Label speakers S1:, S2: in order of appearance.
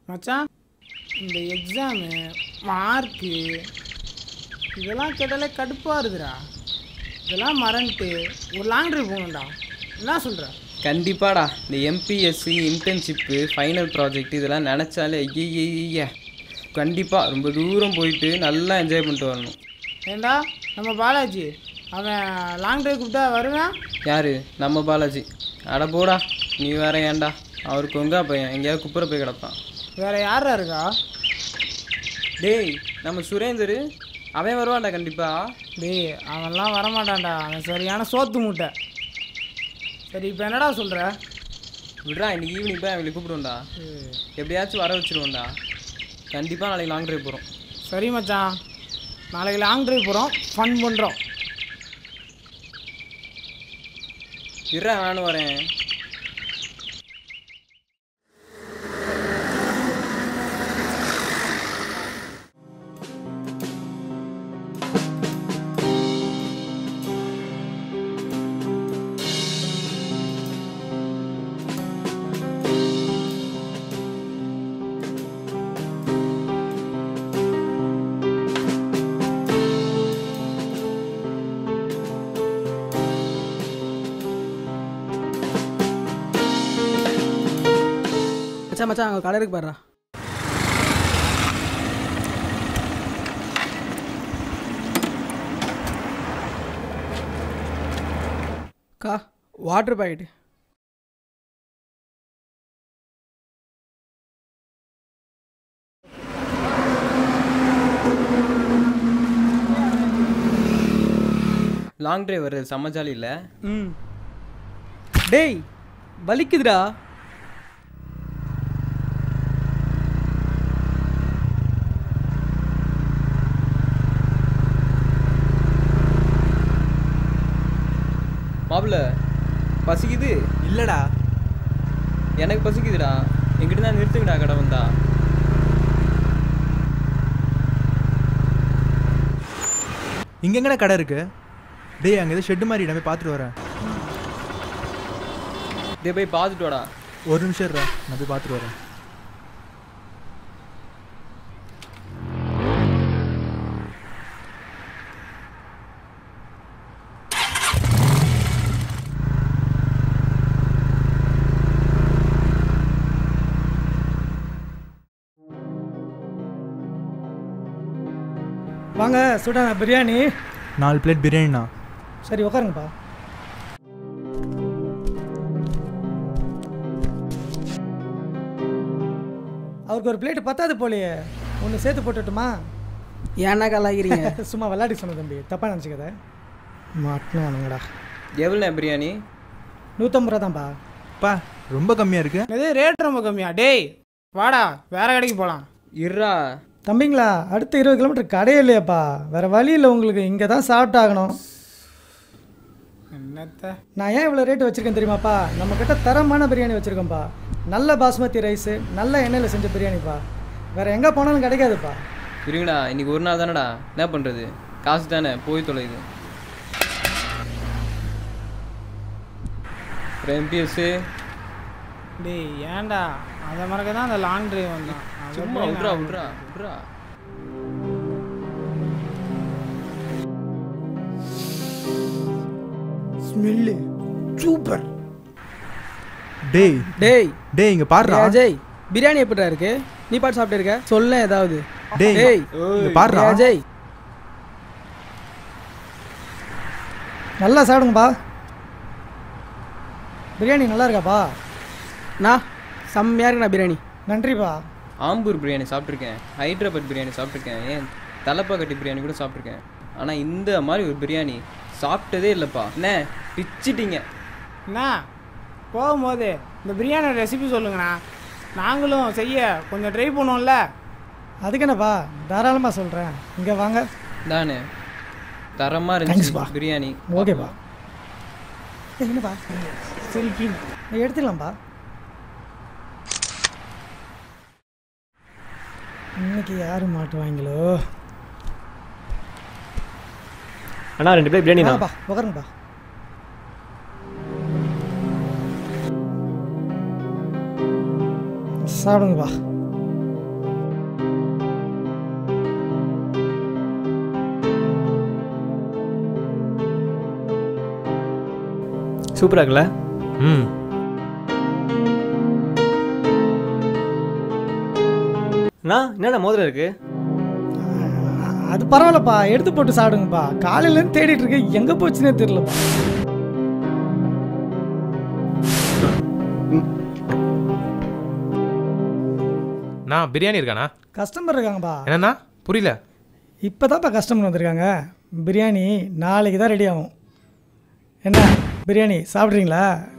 S1: மச்சான் இந்த exam mark இதெல்லாம் கேட்டாலே கடுப்பாக இருக்குடா இதெல்லாம் மறந்துட்டு ஒரு லாங் ட்ரைவ் போகணும்டா என்ன சொல்கிற
S2: கண்டிப்பாடா இந்த எம்பிஎஸ்சி இன்டர்ன்ஷிப்பு ஃபைனல் ப்ராஜெக்ட் இதெல்லாம் நினச்சாலே ஐய கண்டிப்பாக ரொம்ப தூரம் போயிட்டு நல்லா என்ஜாய் பண்ணிட்டு வரணும்
S1: ஏண்டா நம்ம பாலாஜி அவன் லாங் ட்ரைவ் கூப்பிட்டா வருவேன்
S2: யார் நம்ம பாலாஜி அட போடா நீ வேற ஏன்டா அவர் கொங்கா பையன் எங்கேயாவது குப்புற போய் கிடப்பான்
S1: வேறு யாரா இருக்கா
S2: டேய் நம்ம சுரேந்தர் அவன் வருவான்டா கண்டிப்பாக
S1: டேய் அவன்லாம் வரமாட்டான்டா அவன் சரியான சோத்து மூட்டை சரி இப்போ என்னடா சொல்கிற
S2: விட்றா இன்னைக்கு ஈவினிங் போய் அவங்களை கூப்பிடுவோம்டா எப்படியாச்சும் வர வச்சிருவோம்டா கண்டிப்பாக நாளைக்கு லாங் ட்ரைவ் போகிறோம்
S1: சரி மச்சான் நாளைக்கு லாங் ட்ரைவ் போகிறோம் ஃபன் பண்ணுறோம்
S2: இருடா நானும் வரேன்
S3: மச்சான் மச்சான் அங்கே கடை இருக்கு பாருடா அக்கா வாட்டர் பாக்கெட்டு
S2: லாங் ட்ரைவ் வர்றது செம்ம ஜாலி இல்லை
S3: ம் டேய் வலிக்குதுடா
S2: மாப்பிள்ள பசிக்குது
S4: இல்லடா
S2: எனக்கு பசிக்குதுடா எங்கிட்ட தான் நிறுத்துங்கடா கடை வந்தா
S4: இங்க எங்கடா கடை இருக்கு டேய் அங்க ஏதோ ஷெட்டு மாதிரி இடமே பார்த்துட்டு வரேன்
S2: இதே போய் பார்த்துட்டு வாடா
S4: ஒரு நிமிஷம் இருடா நான் போய் பார்த்துட்டு வரேன்
S3: வாங்க சுடாங்க பிரியாணி
S4: நாலு பிளேட் பிரியாணிண்ணா
S3: சரி உட்காருங்கப்பா அவருக்கு ஒரு பிளேட் பத்தாது போலையே ஒன்று சேர்த்து போட்டுட்டுமா ஏன்னா கலாகிறீங்க சும்மா விளையாடி சொன்ன தம்பி தப்பாக நினச்சிக்கத மாட்டினானுங்கடா
S2: எவ்வளோ பிரியாணி
S3: நூற்றம்பது ரூபா தான்ப்பா
S4: பா ரொம்ப கம்மியா இருக்கு
S1: இது ரேட் ரொம்ப கம்மியா டேய் வாடா வேற கடைக்கு போகலாம்
S2: இருடா
S3: தம்பிங்களா அடுத்த இருபது கிலோமீட்டர் கடையே இல்லையாப்பா வேறு வழி இல்லை உங்களுக்கு இங்கே தான் சாப்பிட்டாகணும்
S1: என்னத்த
S3: நான் ஏன் இவ்வளோ ரேட்டு வச்சுருக்கேன் தெரியுமாப்பா நம்ம கிட்ட தரமான பிரியாணி வச்சுருக்கோம்ப்பா நல்ல பாஸ்மதி ரைஸு நல்ல எண்ணெயில் செஞ்ச பிரியாணிப்பா வேறு எங்கே போனாலும் கிடைக்காதுப்பா
S2: இருங்கடா இன்னைக்கு ஒரு நாள் தானடா என்ன பண்ணுறது காசு தானே போய் தொலையுது எம்பிஎஸ்ஸு
S1: டேய் ஏன்டா அதை மறக்க தான் அந்த லாங் டிரைவ் வந்தான் அதை
S2: சும்மா
S1: போய்
S2: விட்றா
S1: நான்
S2: விட்றா விட்றா
S3: ஸ்மெல்லு சூப்பர்
S4: டேய்
S3: டேய்
S4: டேய் இங்க பாருடா
S3: அஜய் பிரியாணி எப்படிடா இருக்கு நீ பாட்டு சாப்பிட்டு இருக்க சொல்ல ஏதாவது
S4: டேய்
S3: டேய்
S4: இங்க பாருடா
S3: அஜய் நல்லா சாப்பிடுங்கப்பா பிரியாணி நல்லா இருக்காப்பா நான் செம்மையாக இருக்குண்ணா பிரியாணி நன்றிப்பா
S2: ஆம்பூர் பிரியாணி சாப்பிட்ருக்கேன் ஹைதராபாத் பிரியாணி சாப்பிட்ருக்கேன் ஏன் தலைப்பாக்கட்டி பிரியாணி கூட சாப்பிட்ருக்கேன் ஆனால் இந்த மாதிரி ஒரு பிரியாணி சாப்பிட்டதே இல்லைப்பா என்ன பிச்சிட்டீங்க
S1: என்ன போகும்போது இந்த பிரியாணி ரெசிபி சொல்லுங்கண்ணா நாங்களும் செய்ய கொஞ்சம் ட்ரை பண்ணுவோம்ல
S3: அதுக்கு என்னப்பா தாராளமாக சொல்கிறேன் இங்கே வாங்க
S2: தானே தரமாக
S3: Thanksப்பா.
S2: இருந்துச்சு பிரியாணி
S3: ஓகேப்பா ஏய், என்னப்பா செல்ஃபி எடுத்துக்கலாம்ப்பா இன்னைக்கு யார் மாட்டுவாங்களோ
S5: அண்ணா ரெண்டு பேர் பிரியாணி தான்
S3: வாங்கப்பா உட்காருங்கப்பா சாப்பிடுங்கப்பா
S5: சூப்பராக இருக்குல்ல
S4: ம்
S5: அண்ணா என்னண்ணா மோதிரம் இருக்கு
S3: அது பரவாயில்லப்பா எடுத்து போட்டு சாப்பிடுங்கப்பா காலையிலேருந்து தேடிட்டு இருக்கேன் எங்கே போச்சுன்னே தெரியலப்பா
S6: நான் பிரியாணி இருக்காண்ணா
S3: கஸ்டமர் இருக்காங்கப்பா
S6: என்னண்ணா புரியல
S3: இப்போ தான்ப்பா கஸ்டமர் வந்திருக்காங்க பிரியாணி நாளைக்கு தான் ரெடி ஆகும் என்ன பிரியாணி சாப்பிட்றீங்களா